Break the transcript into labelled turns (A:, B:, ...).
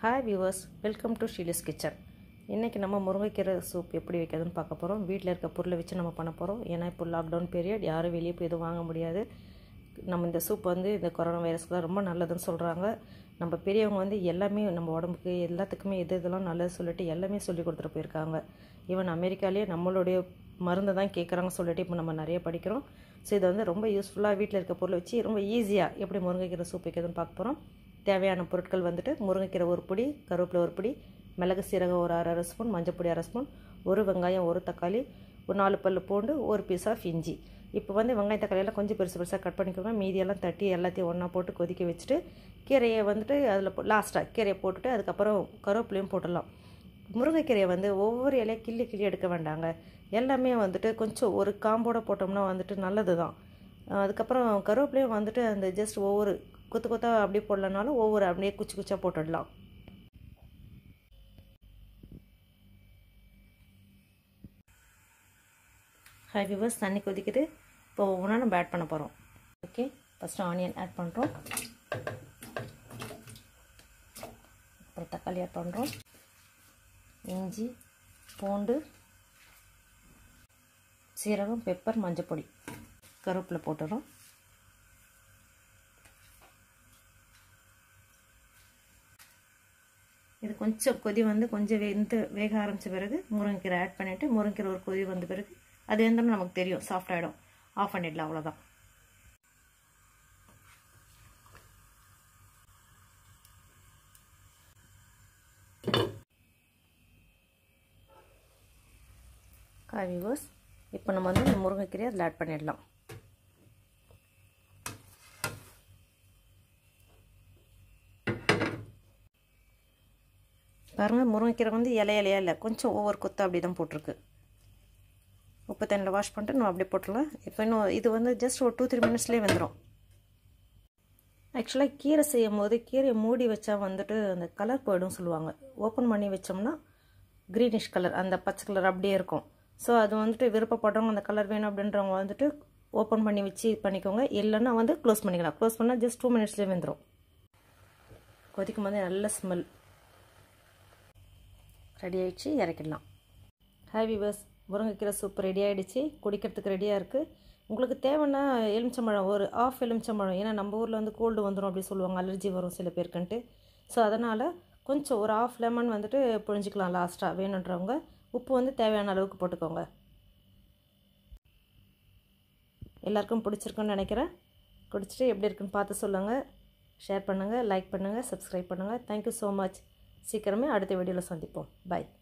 A: hi viewers welcome to Sheeli's kitchen இன்றைக்கி நம்ம முருங்கைக்கீரை சூப் எப்படி வைக்கிறதுன்னு பார்க்க போகிறோம் வீட்டில் இருக்க பொருளை வச்சு நம்ம பண்ண போகிறோம் ஏன்னா இப்போ லாக்டவுன் பீரியட் யாரும் வெளியே போய் எதுவும் வாங்க முடியாது நம்ம இந்த சூப் வந்து இந்த கொரோனா வைரஸ்க்குலாம் ரொம்ப நல்லதுன்னு சொல்கிறாங்க நம்ம பெரியவங்க வந்து எல்லாமே நம்ம உடம்புக்கு எல்லாத்துக்குமே எது இதெல்லாம் நல்லது சொல்லிட்டு எல்லாமே சொல்லி கொடுத்துட்டு போயிருக்காங்க ஈவன் அமெரிக்காலேயே நம்மளுடைய மருந்தை தான் கேட்குறாங்க சொல்லிட்டு இப்போ நம்ம நிறைய படிக்கிறோம் ஸோ இதை வந்து ரொம்ப யூஸ்ஃபுல்லாக வீட்டில் இருக்க பொருளை வச்சு ரொம்ப ஈஸியாக எப்படி முருங்கைக்கீரை சூப் வைக்கிறதுன்னு பார்க்க போகிறோம் தேவையான பொருட்கள் வந்துட்டு முருங்கைக்கீரை ஒரு பொடி கருவேப்பிலை ஒரு பொடி மிளகு சீரகம் ஒரு அரை அரை ஸ்பூன் மஞ்சப்பொடி அரை ஸ்பூன் ஒரு வெங்காயம் ஒரு தக்காளி ஒரு நாலு பல் பூண்டு ஒரு பீஸ் ஆஃப் இஞ்சி இப்போ வந்து வெங்காயம் தக்காளியெல்லாம் கொஞ்சம் பெருசு பெருசாக கட் பண்ணிக்கோங்க மீதியெல்லாம் தட்டி எல்லாத்தையும் ஒன்றா போட்டு கொதிக்க வச்சுட்டு கீரையை வந்துட்டு அதில் லாஸ்ட்டாக கீரையை போட்டுட்டு அதுக்கப்புறம் கருவேப்பிலையும் போட்டுடலாம் முருங்கைக்கீரையை வந்து ஒவ்வொரு இலையை கிள்ளி கிள்ளி எடுக்க வேண்டாங்க எல்லாமே வந்துட்டு கொஞ்சம் ஒரு காம்போட போட்டோம்னா வந்துட்டு நல்லது தான் அதுக்கப்புறம் கருவேப்பிலையும் வந்துட்டு அந்த ஜஸ்ட் ஒவ்வொரு கொத்து கொத்தாக அப்படியே போடலனாலும் ஒவ்வொரு அப்படியே குச்சி குச்சியாக போட்டுடலாம் ஹை விவர்ஸ் தண்ணி கொதிக்குது இப்போ ஒவ்வொன்றா நம்ம ஆட் பண்ண போகிறோம் ஓகே ஃபஸ்ட்டு ஆனியன் ஆட் பண்ணுறோம் அப்புறம் தக்காளி ஆட் பண்ணுறோம் இஞ்சி பூண்டு சீரகம் பெப்பர் மஞ்சப்பொடி கருவேப்பிலை போட்டுறோம் இது கொஞ்சம் கொதி வந்து கொஞ்சம் வெந்து வேக ஆரம்பித்த பிறகு முருங்கைக்கீரை ஆட் பண்ணிவிட்டு முருங்கைக்கீரை ஒரு கொதி வந்த பிறகு அது எந்தன்னு நமக்கு தெரியும் சாஃப்ட் ஆகிடும் ஆஃப் பண்ணிடலாம் அவ்வளோதான் காவிவர்ஸ் இப்போ நம்ம வந்து இந்த முருங்கைக்கீரையை அதில் ஆட் பண்ணிடலாம் பாருங்கள் முருங்கைக்கீரை வந்து இலை இலையா இல்லை கொஞ்சம் ஒவ்வொரு கொத்து அப்படி தான் போட்டிருக்கு உப்பு தண்ணியில் வாஷ் பண்ணிட்டு நம்ம அப்படியே போட்டுடலாம் இப்போ இன்னும் இது வந்து ஜஸ்ட் ஒரு டூ த்ரீ மினிட்ஸ்லேயே வந்துடும் ஆக்சுவலாக கீரை செய்யும் போது கீரையை மூடி வச்சா வந்துட்டு அந்த கலர் போயிடும் சொல்லுவாங்க ஓப்பன் பண்ணி வச்சோம்னா க்ரீனிஷ் கலர் அந்த பச்சை கலர் அப்படியே இருக்கும் ஸோ அது வந்துட்டு விருப்பப்படுறவங்க அந்த கலர் வேணும் அப்படின்றவங்க வந்துட்டு ஓப்பன் பண்ணி வச்சு பண்ணிக்கோங்க இல்லைன்னா வந்து க்ளோஸ் பண்ணிக்கலாம் க்ளோஸ் பண்ணால் ஜஸ்ட் டூ மினிட்ஸ்லேயே வந்துடும் கொதிக்கும் போது நல்ல ஸ்மெல் ரெடி ஆகிடுச்சு இறக்கிடலாம் ஹாய் விவர்ஸ் முருங்கைக்கீரை சூப் ரெடி ஆகிடுச்சு குடிக்கிறதுக்கு ரெடியாக இருக்குது உங்களுக்கு தேவைன்னா எலுமிச்சம்பழம் ஒரு ஆஃப் எலுமிச்சம்பழம் ஏன்னா நம்ம ஊரில் வந்து கோல்டு வந்துடும் அப்படி சொல்லுவாங்க அலர்ஜி வரும் சில பேருக்குன்ட்டு ஸோ அதனால் கொஞ்சம் ஒரு ஆஃப் லெமன் வந்துட்டு புழிஞ்சிக்கலாம் லாஸ்ட்டாக வேணுன்றவங்க உப்பு வந்து தேவையான அளவுக்கு போட்டுக்கோங்க எல்லாருக்கும் பிடிச்சிருக்குன்னு நினைக்கிறேன் குடிச்சிட்டு எப்படி இருக்குன்னு பார்த்து சொல்லுங்கள் ஷேர் பண்ணுங்கள் லைக் பண்ணுங்கள் சப்ஸ்கிரைப் பண்ணுங்கள் தேங்க்யூ ஸோ மச் சீக்கிரமே அடுத்த வீடியோவில் சந்திப்போம் பாய்